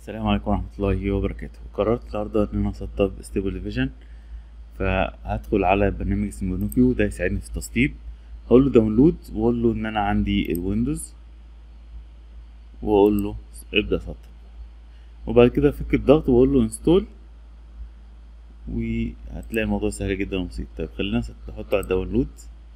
السلام عليكم ورحمة الله وبركاته قررت النهاردة ان انا اسطب ستيبل ديفيجن فهدخل على برنامج اسمه نوكيو ده يساعدني في التسطيب هقول له داونلود واقول له ان انا عندي الويندوز واقول له ابدأ سطب وبعد كده افك الضغط واقول له انستول وهتلاقي الموضوع سهل جدا وبسيط طيب خلينا نحطه على الداونلود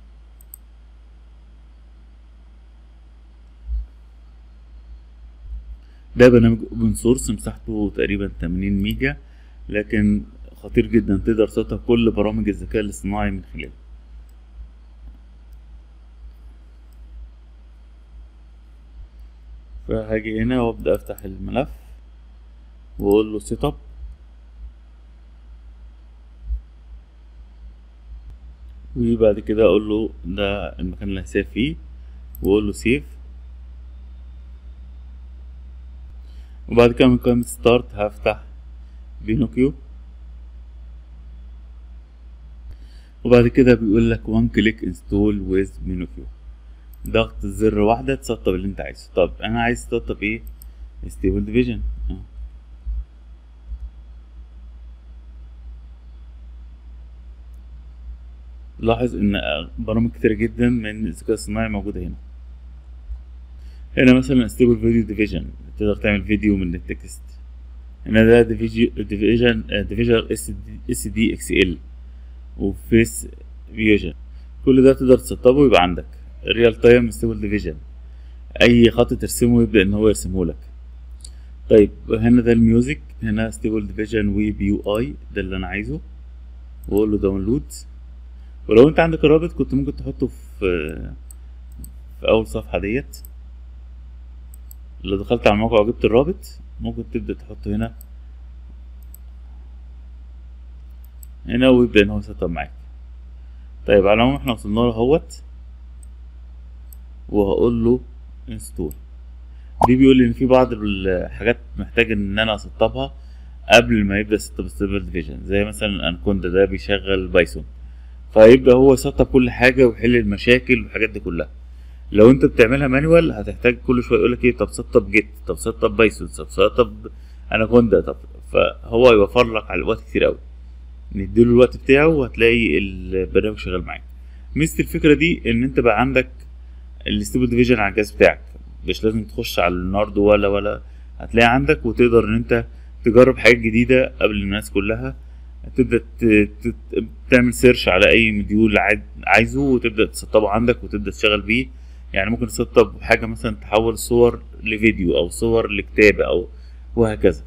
ده برنامج اوبن سورس مساحته تقريبا 80 ميجا لكن خطير جدا تقدر تسطب كل برامج الذكاء الاصطناعي من خلاله فهاجي هنا وابدا افتح الملف واقول له سيت اب وبعد كده اقول له ده المكان اللي هسيف فيه واقول له سيف وبعد كده من قائمة ستارت هفتح بينوكيو وبعد كده بيقول لك وان كليك انستول ويز بينوكيو ضغط زر واحدة تسطب اللي انت عايزه طب انا عايز اسطب ايه ستيبل ديفيجن لاحظ ان برامج كتيرة جدا من الذكاء الصناعي موجودة هنا هنا مثلا ستيبل فيديو ديفيجن تقدر تعمل فيديو من التكست هنا ده ديفيجن ديفيجن اس دي اكس ال وفيس فيوجن كل ده تقدر تسطبه ويبقى عندك ريال تايم ستيبل ديفيجن اي خط ترسمه يبدا ان هو يرسمه لك طيب هنا ده الميوزك هنا ستيبل ديفيجن وبيو اي ده اللي انا عايزه واقول له داونلود ولو انت عندك الرابط كنت ممكن تحطه في في اول صفحه ديت لو دخلت على الموقع وجبت الرابط ممكن تبدأ تحطه هنا هنا ويبدأ ان هو يسطب معاك طيب على العموم احنا وصلنا له اهوت وهقول له انستول دي بيقول لي ان في بعض الحاجات محتاج ان انا اسطبها قبل ما يبدا يسطب ستيبل ديفيجن زي مثلا انكوندا ده بيشغل بايثون فيبدا هو يسطب كل حاجه ويحل المشاكل والحاجات دي كلها لو انت بتعملها مانوال هتحتاج كل شويه يقول لك ايه طب سطب جيت طب سطب بايثون طب سطب اناكوندا طب فهو يوفر لك على الوقت كتير قوي نديله الوقت بتاعه وهتلاقي البرنامج شغال معاك ميزه الفكره دي ان انت بقى عندك الستيبل ديفيجن على الجهاز بتاعك مش لازم تخش على النارد ولا ولا هتلاقي عندك وتقدر ان انت تجرب حاجات جديده قبل الناس كلها تبدا تعمل سيرش على اي مديول عايزه وتبدا تسطبه عندك وتبدا تشتغل بيه يعني ممكن تسطب حاجة مثلا تحول صور لفيديو أو صور لكتابة أو وهكذا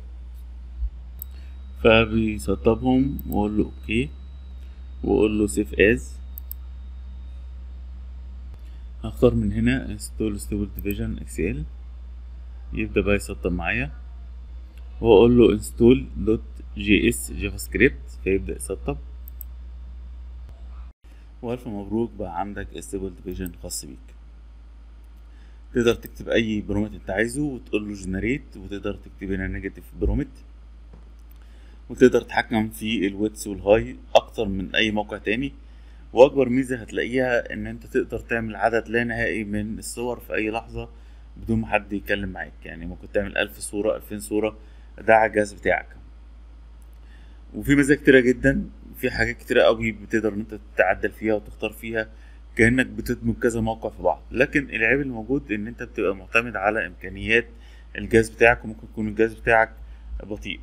فبيسطبهم وأقول له أوكي وأقول له سيف از هختار من هنا انستول ستيبل ديفيجن اكس ال يبدأ بقى يسطب معايا وأقول له انستول دوت جي اس جافا سكريبت فيبدأ يسطب وألف مبروك بقى عندك ستيبل ديفيجن خاص بيك تقدر تكتب اي برومت انت عايزه وتقول له جنريت وتقدر تكتب هنا نيجاتيف برومت وتقدر تتحكم في الويتس والهاي اكتر من اي موقع تاني واكبر ميزه هتلاقيها ان انت تقدر تعمل عدد لا نهائي من الصور في اي لحظه بدون ما حد يتكلم معاك يعني ممكن تعمل ألف صوره ألفين صوره ده على الجهاز بتاعك وفي ميزه كتيره جدا في حاجات كتيره قوي بتقدر ان انت تتعدل فيها وتختار فيها كانك بتدمج كذا موقع في بعض لكن العيب الموجود ان انت بتبقى معتمد على امكانيات الجهاز بتاعك وممكن يكون الجهاز بتاعك بطيء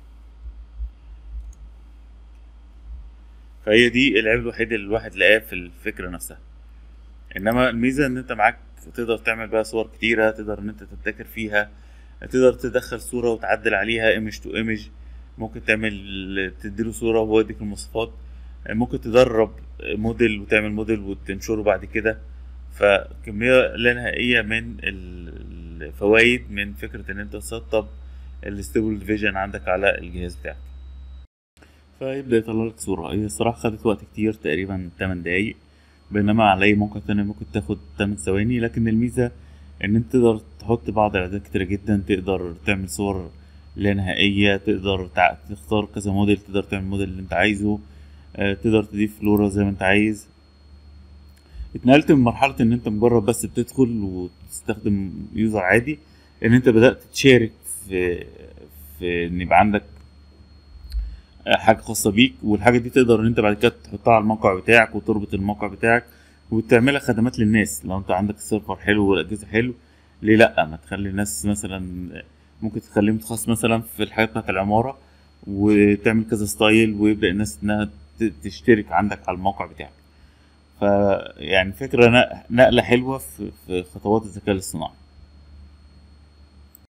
فهي دي العيب الوحيد اللي الواحد لقاه في الفكرة نفسها انما الميزة ان انت معاك تقدر تعمل بقى صور كتيرة تقدر ان انت تبتكر فيها تقدر تدخل صورة وتعدل عليها ايمج تو ايمج ممكن تعمل تديله صورة وهو يديك المواصفات ممكن تدرب موديل وتعمل موديل وتنشره بعد كده فكمية لا نهائية من الفوائد من فكرة ان انت تسطب الستيبل ديفيجن عندك على الجهاز بتاعك فيبدأ يطلع لك صورة هي الصراحة خدت وقت كتير تقريبا 8 دقايق بينما على اي موقع تاني ممكن تاخد 8 ثواني لكن الميزة ان انت تقدر تحط بعض الاعدادات كتيرة جدا تقدر تعمل صور لا نهائية تقدر تختار كذا موديل تقدر تعمل موديل اللي انت عايزه تقدر تضيف فلورا زي ما انت عايز اتنقلت من مرحلة ان انت مجرد بس بتدخل وتستخدم يوزر عادي ان انت بدأت تشارك في في ان يبقى عندك حاجه خاصه بيك والحاجه دي تقدر ان انت بعد كده تحطها على الموقع بتاعك وتربط الموقع بتاعك وتعملها خدمات للناس لو انت عندك السيرفر حلو والاجهزه حلو ليه لا ما تخلي الناس مثلا ممكن تخليه متخصص مثلا في الحاجات بتاعت العماره وتعمل كذا ستايل ويبدا الناس انها ت- تشترك عندك على الموقع بتاعك فيعني فكره نقله حلوه في في خطوات الذكاء الاصطناعي